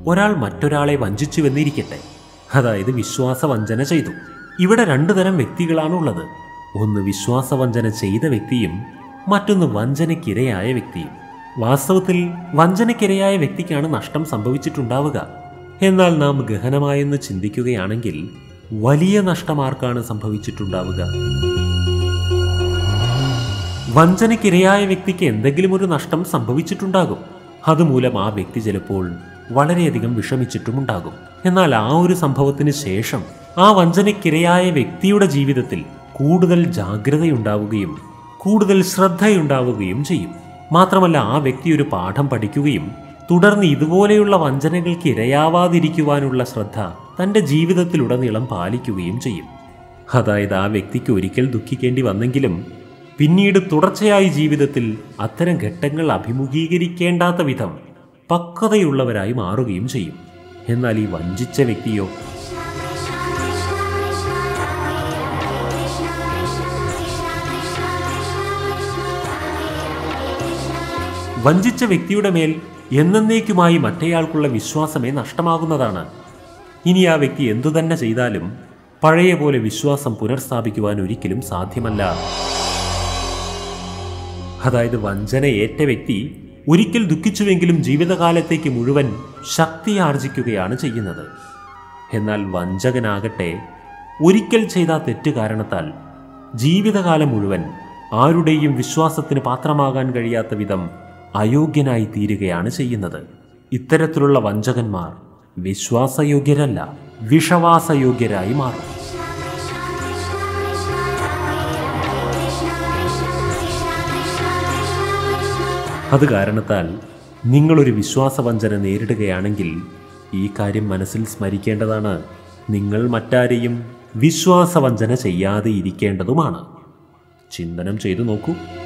ഒരാൾ മറ്റൊരാളെ വഞ്ചിച്ചുവെന്നിരിക്കട്ടെ അതായത് വിശ്വാസവഞ്ചന ചെയ്തു ഇവിടെ രണ്ടു തരം വ്യക്തികളാണുള്ളത് ഒന്ന് വിശ്വാസവഞ്ചന ചെയ്ത വ്യക്തിയും മറ്റൊന്ന് വഞ്ചനയ്ക്കിരയായ വ്യക്തിയും വാസ്തവത്തിൽ വഞ്ചനയ്ക്കിരയായ വ്യക്തിക്കാണ് നഷ്ടം സംഭവിച്ചിട്ടുണ്ടാവുക എന്നാൽ നാം ഗഹനമായെന്ന് ചിന്തിക്കുകയാണെങ്കിൽ വലിയ നഷ്ടമാർക്കാണ് സംഭവിച്ചിട്ടുണ്ടാവുക വഞ്ചനയ്ക്കിരയായ വ്യക്തിക്ക് എന്തെങ്കിലും ഒരു നഷ്ടം സംഭവിച്ചിട്ടുണ്ടാകും അതുമൂലം ആ വ്യക്തി ചിലപ്പോൾ വളരെയധികം വിഷമിച്ചിട്ടുമുണ്ടാകും എന്നാൽ ആ ഒരു സംഭവത്തിന് ശേഷം ആ വഞ്ചനയ്ക്കിരയായ വ്യക്തിയുടെ ജീവിതത്തിൽ കൂടുതൽ ജാഗ്രതയുണ്ടാവുകയും കൂടുതൽ ശ്രദ്ധയുണ്ടാവുകയും ചെയ്യും മാത്രമല്ല ആ വ്യക്തി ഒരു പാഠം പഠിക്കുകയും തുടർന്ന് ഇതുപോലെയുള്ള വഞ്ചനകൾക്ക് ഇരയാവാതിരിക്കുവാനുള്ള ശ്രദ്ധ തൻ്റെ ജീവിതത്തിലുടനീളം പാലിക്കുകയും ചെയ്യും അതായത് ആ വ്യക്തിക്ക് ഒരിക്കൽ ദുഃഖിക്കേണ്ടി വന്നെങ്കിലും പിന്നീട് തുടർച്ചയായി ജീവിതത്തിൽ അത്തരം ഘട്ടങ്ങൾ അഭിമുഖീകരിക്കേണ്ടാത്ത വിധം പക്വതയുള്ളവരായി മാറുകയും ചെയ്യും എന്നാൽ ഈ വഞ്ചിച്ച വ്യക്തിയോ വഞ്ചിച്ച വ്യക്തിയുടെ മേൽ എന്നേക്കുമായി മറ്റേയാൾക്കുള്ള വിശ്വാസമേ നഷ്ടമാകുന്നതാണ് ഇനി ആ വ്യക്തി എന്തു തന്നെ ചെയ്താലും പഴയ പോലെ വിശ്വാസം പുനഃസ്ഥാപിക്കുവാൻ ഒരിക്കലും സാധ്യമല്ല അതായത് വഞ്ചന ഏറ്റ വ്യക്തി ഒരിക്കൽ ദുഃഖിച്ചുവെങ്കിലും ജീവിതകാലത്തേക്ക് മുഴുവൻ ശക്തി ആർജിക്കുകയാണ് ചെയ്യുന്നത് എന്നാൽ വഞ്ചകനാകട്ടെ ഒരിക്കൽ ചെയ്ത തെറ്റ് കാരണത്താൽ ജീവിതകാലം മുഴുവൻ ആരുടെയും വിശ്വാസത്തിന് പാത്രമാകാൻ കഴിയാത്ത വിധം അയോഗ്യനായി തീരുകയാണ് ചെയ്യുന്നത് ഇത്തരത്തിലുള്ള വഞ്ചകന്മാർ വിശ്വാസയോഗ്യരല്ല വിഷവാസയോഗ്യരായി മാറും അത് കാരണത്താൽ നിങ്ങളൊരു വിശ്വാസവഞ്ചന നേരിടുകയാണെങ്കിൽ ഈ കാര്യം മനസ്സിൽ സ്മരിക്കേണ്ടതാണ് നിങ്ങൾ മറ്റാരെയും വിശ്വാസവഞ്ചന ചെയ്യാതെ ഇരിക്കേണ്ടതുമാണ് ചിന്തനം ചെയ്തു നോക്കൂ